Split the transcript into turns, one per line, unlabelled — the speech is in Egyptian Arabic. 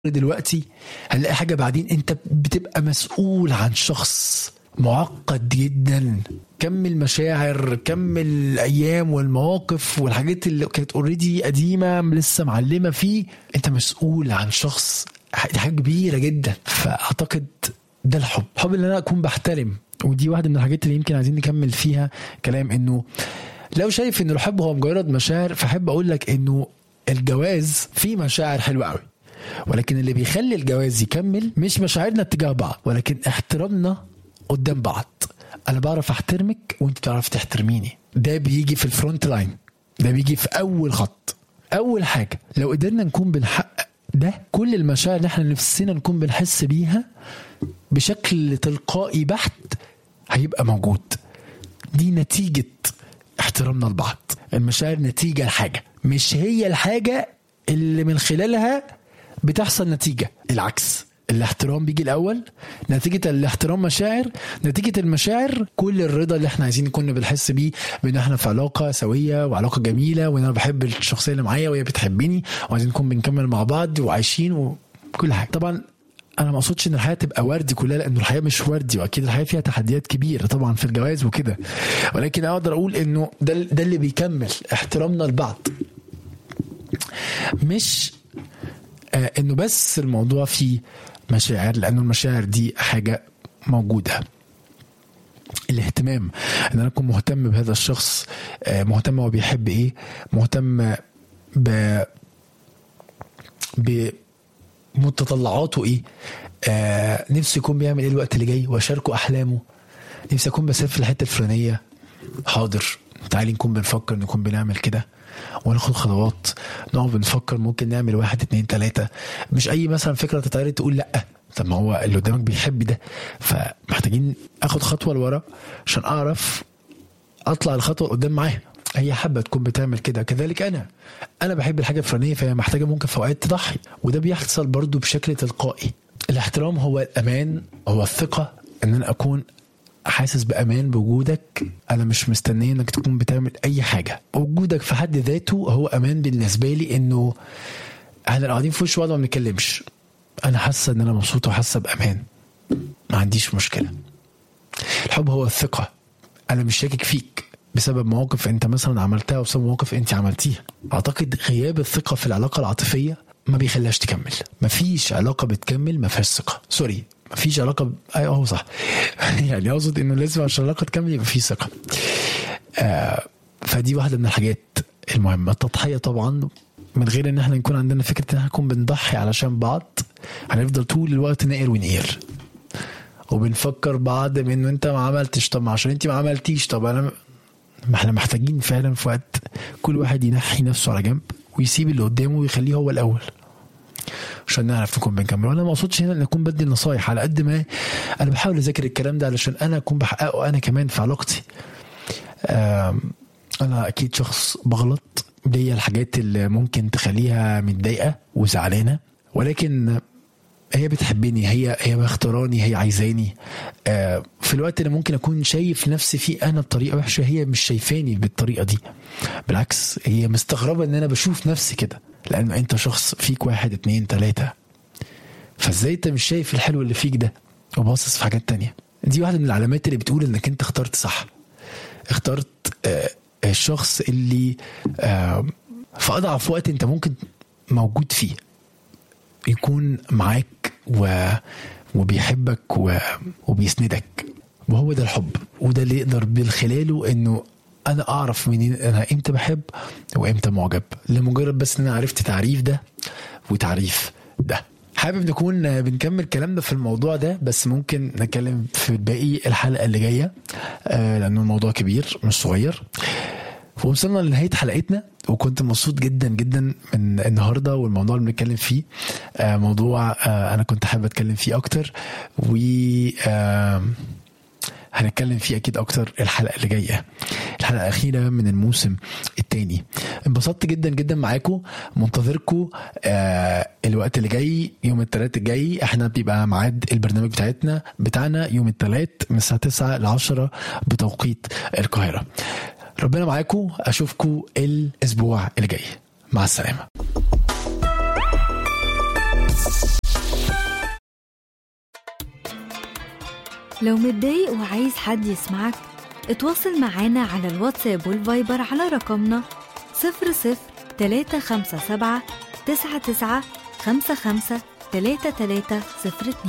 دلوقتي هنلاقي حاجه بعدين انت بتبقى مسؤول عن شخص معقد جدا كم المشاعر كم الايام والمواقف والحاجات اللي كانت اوريدي قديمه لسه معلمه فيه انت مسؤول عن شخص دي حاجه كبيره جدا فاعتقد ده الحب الحب اللي انا اكون بحترم ودي واحده من الحاجات اللي يمكن عايزين نكمل فيها كلام انه لو شايف ان الحب هو مجرد مشاعر فاحب اقول لك انه الجواز فيه مشاعر حلوه قوي ولكن اللي بيخلي الجواز يكمل مش مشاعرنا اتجاه بعض ولكن احترامنا قدام بعض انا بعرف احترمك وانت بتعرف تحترميني ده بيجي في الفرونت لاين ده بيجي في اول خط اول حاجه لو قدرنا نكون بنحقق ده كل المشاعر اللي احنا نفسنا نكون بنحس بيها بشكل تلقائي بحت هيبقى موجود دي نتيجه احترامنا لبعض المشاعر نتيجه لحاجه مش هي الحاجه اللي من خلالها بتحصل نتيجه العكس الاحترام بيجي الاول نتيجه الاحترام مشاعر نتيجه المشاعر كل الرضا اللي احنا عايزين نكون بنحس بيه بان احنا في علاقه سويه وعلاقه جميله وان انا بحب الشخصيه اللي معايا وهي بتحبني وعايزين نكون بنكمل مع بعض وعايشين وكل حاجه طبعا انا ما اقصدش ان الحياه تبقى وردي كلها لانه الحياه مش وردي واكيد الحياه فيها تحديات كبيره طبعا في الجواز وكده ولكن اقدر اقول انه ده ده اللي بيكمل احترامنا لبعض مش آه انه بس الموضوع فيه مشاعر لانه المشاعر دي حاجه موجوده الاهتمام ان انا اكون مهتم بهذا الشخص آه مهتم هو بيحب ايه مهتم ب بمتطلعاته ايه آه نفسي يكون بيعمل ايه الوقت اللي جاي واشاركه احلامه نفسي اكون بسافر الحته الفلانيه حاضر تعالي نكون بنفكر نكون بنعمل كده وناخد خطوات نقعد بنفكر ممكن نعمل واحد اتنين تلاتة مش اي مثلا فكرة تتعرض تقول لا طب ما هو اللي قدامك بيحب ده فمحتاجين اخد خطوة لورا عشان اعرف اطلع الخطوة قدام معاها هي حابة تكون بتعمل كده كذلك انا انا بحب الحاجة الفلانية فهي محتاجة ممكن في اوقات تضحي وده بيحصل برضو بشكل تلقائي الاحترام هو الامان هو الثقة ان انا اكون حاسس بامان بوجودك انا مش مستني انك تكون بتعمل اي حاجه وجودك في حد ذاته هو امان بالنسبه لي انه احنا قاعدين في وش بعض ما بنتكلمش انا حاسه ان انا مبسوطه وحاسه بامان ما عنديش مشكله الحب هو الثقه انا مش شاكك فيك بسبب مواقف انت مثلا عملتها وبسبب مواقف انت عملتيها اعتقد غياب الثقه في العلاقه العاطفيه ما بيخليهاش تكمل مفيش علاقه بتكمل ما فيهاش ثقه سوري مفيش علاقه ب... ايوه هو صح يعني اقصد انه لازم عشان العلاقه تكمل يبقى في ثقه آه فدي واحده من الحاجات المهمه التضحيه طبعا من غير ان احنا نكون عندنا فكره ان احنا نكون بنضحي علشان بعض هنفضل طول الوقت نقر ونقير وبنفكر بعض بانه انت ما عملتش طب عشان انت ما عملتيش طب انا ما احنا محتاجين فعلا في وقت كل واحد ينحي نفسه على جنب ويسيب اللي قدامه ويخليه هو الاول عشان نعرف نكون بنكمل وانا ما اقصدش هنا ان اكون بدي نصايح على قد ما انا بحاول اذاكر الكلام ده علشان انا اكون بحققه انا كمان في علاقتي انا اكيد شخص بغلط ليا الحاجات اللي ممكن تخليها متضايقه وزعلانه ولكن هي بتحبني هي هي مختاراني هي عايزاني في الوقت اللي ممكن اكون شايف نفسي فيه انا بطريقه وحشه هي مش شايفاني بالطريقه دي بالعكس هي مستغربه ان انا بشوف نفسي كده لانه انت شخص فيك واحد اتنين تلاتة فازاي انت مش شايف الحلو اللي فيك ده وباصص في حاجات تانية دي واحدة من العلامات اللي بتقول انك انت اخترت صح اخترت آه الشخص اللي آه في اضعف وقت انت ممكن موجود فيه يكون معاك و وبيحبك و... وبيسندك وهو ده الحب وده اللي يقدر من خلاله انه انا اعرف منين انا امتى بحب وامتى معجب لمجرد بس ان انا عرفت تعريف ده وتعريف ده حابب نكون بنكمل كلامنا في الموضوع ده بس ممكن نتكلم في باقي الحلقه اللي جايه آه لانه الموضوع كبير مش صغير ووصلنا لنهايه حلقتنا وكنت مبسوط جدا جدا من النهارده والموضوع اللي بنتكلم فيه آه موضوع آه انا كنت حابب اتكلم فيه اكتر و آه هنتكلم فيه اكيد اكتر الحلقه اللي جايه الحلقه الاخيره من الموسم الثاني انبسطت جدا جدا معاكم منتظركم آه الوقت اللي جاي يوم الثلاث الجاي احنا بيبقى ميعاد البرنامج بتاعتنا بتاعنا يوم الثلاث من الساعه 9 ل 10 بتوقيت القاهره ربنا معاكم اشوفكم الاسبوع اللي جاي مع السلامه
لو متضايق وعايز حد يسمعك اتواصل معانا على الواتساب والفايبر على رقمنا 00 357 99 55 3302